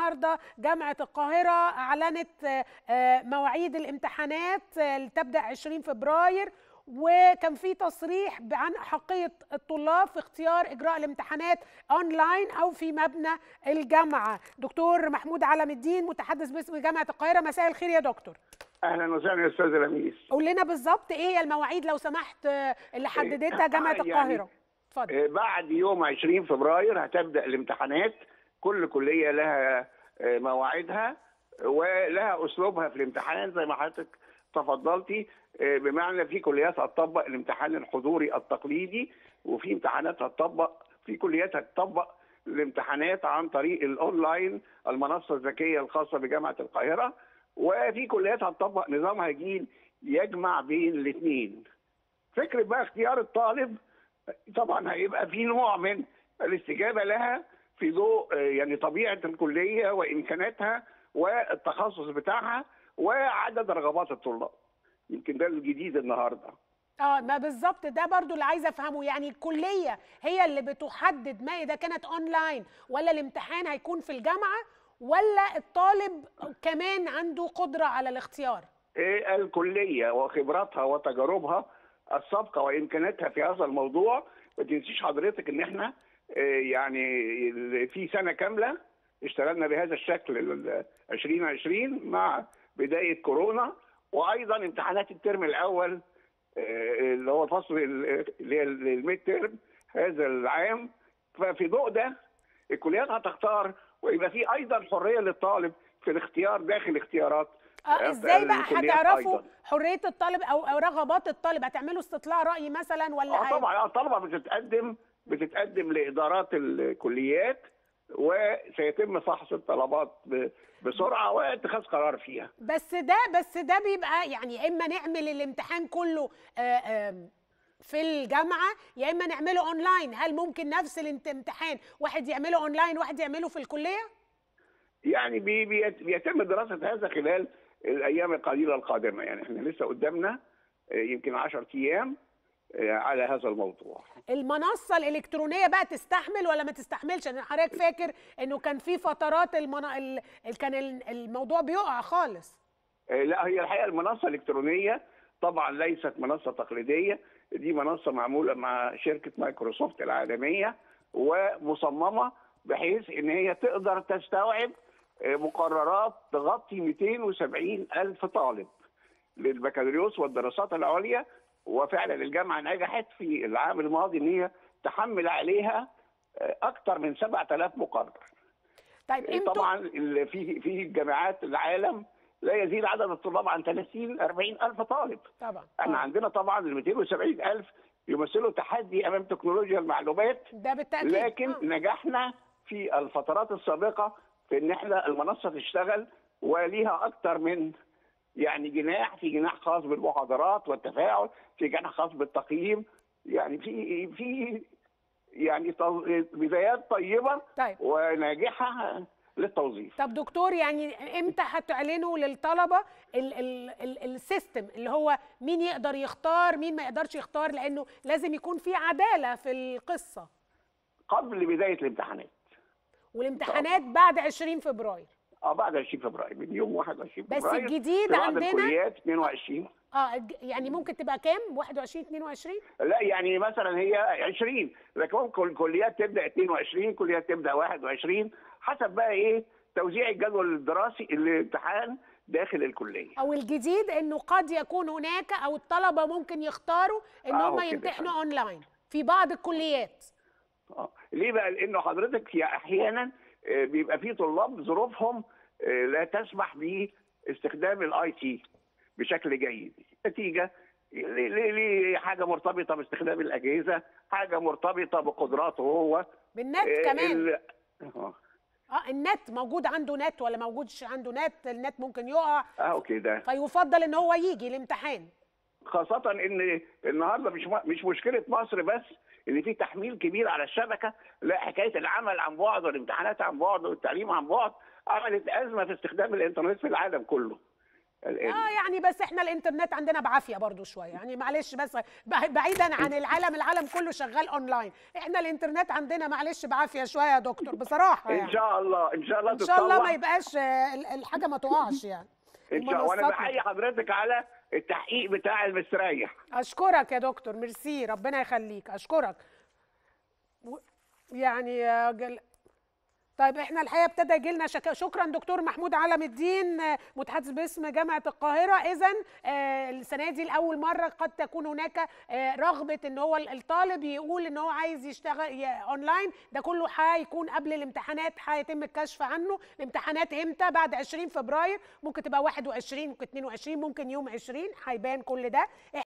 النهارده جامعه القاهره اعلنت آه، آه، مواعيد الامتحانات آه، اللي تبدا 20 فبراير وكان في تصريح عن احقيه الطلاب في اختيار اجراء الامتحانات اونلاين او في مبنى الجامعه دكتور محمود علم الدين متحدث باسم جامعه القاهره مساء الخير يا دكتور اهلا وسهلا يا استاذ لميس قول لنا بالظبط ايه هي المواعيد لو سمحت آه، اللي حددتها جامعه يعني- القاهره اتفضل آه، بعد يوم 20 فبراير هتبدا الامتحانات كل كليه لها آه، مواعيدها ولها اسلوبها في الامتحان زي ما حضرتك تفضلتي آه، بمعنى في كليات هتطبق الامتحان الحضوري التقليدي وفي امتحانات هتطبق في كليات هتطبق الامتحانات عن طريق الاونلاين المنصه الذكيه الخاصه بجامعه القاهره وفي كليات هتطبق نظام هجين يجمع بين الاثنين فكره بقى اختيار الطالب طبعا هيبقى في نوع من الاستجابه لها في ضوء آه، يعني طبيعه الكليه وامكاناتها والتخصص بتاعها وعدد رغبات الطلاب يمكن ده الجديد النهارده اه ما بالظبط ده برضو اللي عايزه افهمه يعني الكليه هي اللي بتحدد ما اذا كانت اونلاين ولا الامتحان هيكون في الجامعه ولا الطالب كمان عنده قدره على الاختيار إيه الكليه وخبراتها وتجاربها السابقه وامكاناتها في هذا الموضوع ما تنسيش حضرتك ان احنا إيه يعني ال- في سنه كامله اشتغلنا بهذا الشكل ال 2020 مع بدايه كورونا وايضا امتحانات الترم الاول إيه اللي هو الفصل ال- اللي هي الميد تيرم هذا العام ففي ضوء ده الكليات هتختار ويبقى في ايضا حريه للطالب في الاختيار داخل اختيارات اه ازاي بقى الكليات هتعرفوا أيضاً. حريه الطالب او او رغبات الطالب هتعملوا استطلاع راي مثلا ولا اه هي- طبعا اه الطلبه بتتقدم بتتقدم لادارات الكليات وسيتم فحص الطلبات ب- بسرعه واتخاذ قرار فيها بس ده بس ده بيبقى يعني يا اما نعمل الامتحان كله آه، آم، في الجامعه يا اما نعمله اونلاين هل ممكن نفس الامتحان واحد يعمله اونلاين واحد يعمله في الكليه يعني بي- بيت- بيتم دراسه هذا خلال الايام القليله القادمه يعني احنا لسه قدامنا آه، يمكن 10 ايام آه، على هذا الموضوع المنصه الالكترونيه بقى تستحمل ولا ما تستحملش انا حضرتك فاكر انه كان في فترات المنا... ال... ال- كان ال- الموضوع بيقع خالص آه، لا هي الحقيقه المنصه الالكترونيه طبعا ليست منصه تقليديه دي منصه معموله مع شركه مايكروسوفت العالميه ومصممه بحيث ان هي تقدر تستوعب آه، مقررات تغطي 270 الف طالب للبكالوريوس والدراسات العليا وفعلا الجامعه نجحت في العام الماضي ان هي تحمل عليها آه، اكثر من 7000 مقرر طيب انتوا طبعا ال- في في جامعات العالم لا يزيد عدد الطلاب عن 30 40 الف طالب طبعا احنا آه. عندنا طبعا ال 270 الف يمثلوا تحدي امام تكنولوجيا المعلومات ده بالتاكيد لكن آه. نجحنا في الفترات السابقه في ان احنا المنصه تشتغل وليها اكثر من يعني جناح في جناح خاص بالمحاضرات والتفاعل في جناح خاص بالتقييم يعني في في يعني طو- بدايات طيبه طيب وناجحه للتوظيف طب دكتور يعني امتى هتعلنوا للطلبه ال ال ال السيستم اللي هو مين يقدر يختار مين ما يقدرش يختار لانه لازم يكون في عداله في القصه قبل بدايه الامتحانات والامتحانات بعد 20 فبراير اه بعد 20 فبراير من يوم 21 بس فبراير الجديد في بعض عندنا- الكليات 22 اه الج- يعني ممكن تبقى كام 21 22 لا يعني مثلا هي 20 لكن ممكن الكليات تبدا 22 كليات تبدا 21 حسب بقى ايه توزيع الجدول الدراسي الامتحان داخل الكليه او الجديد انه قد يكون هناك او الطلبه ممكن يختاروا ان أهو هم كده يمتحنوا فعلا. اونلاين في بعض الكليات آه. ليه بقى لانه حضرتك يا احيانا آه، بيبقى في طلاب ظروفهم آه، لا تسمح باستخدام الاي تي بشكل جيد نتيجه ل- ل- لحاجه مرتبطه باستخدام الاجهزه حاجه مرتبطه بقدراته هو بالنت آه، كمان ال- آه. اه النت موجود عنده نت ولا موجودش عنده نت النت ممكن يقع اه كده فيفضل ان هو يجي الامتحان خاصة ان النهارده مش مش مشكلة مصر بس ان في تحميل كبير على الشبكة لا حكاية العمل عن بعد والامتحانات عن بعد والتعليم عن بعد عملت أزمة في استخدام الانترنت في العالم كله. الان اه يعني بس احنا الانترنت عندنا بعافيه برضو شويه يعني معلش بس ب- بعيدا عن العالم العالم كله شغال اونلاين احنا الانترنت عندنا معلش بعافيه شويه يا دكتور بصراحه ان يعني شاء الله ان شاء الله ان شاء الله ما تتصلح. يبقاش آه، ال- الحاجه ما تقعش يعني ان شاء الله وانا المنصات ما بحيي حضرتك على التحقيق بتاع المستريح اشكرك يا دكتور ميرسي ربنا يخليك اشكرك و- يعني يا جل... طيب احنا الحقيقه ابتدى يجي لنا شك... شكرا دكتور محمود علم الدين آه، متحدث باسم جامعه القاهره اذا السنه دي لاول مره قد تكون هناك آه، رغبه ان هو الطالب يقول ان هو عايز يشتغل ي- اونلاين ده كله هيكون قبل الامتحانات هيتم الكشف عنه الامتحانات امتى بعد 20 فبراير ممكن تبقى 21 ممكن 22 ممكن يوم 20 هيبان كل ده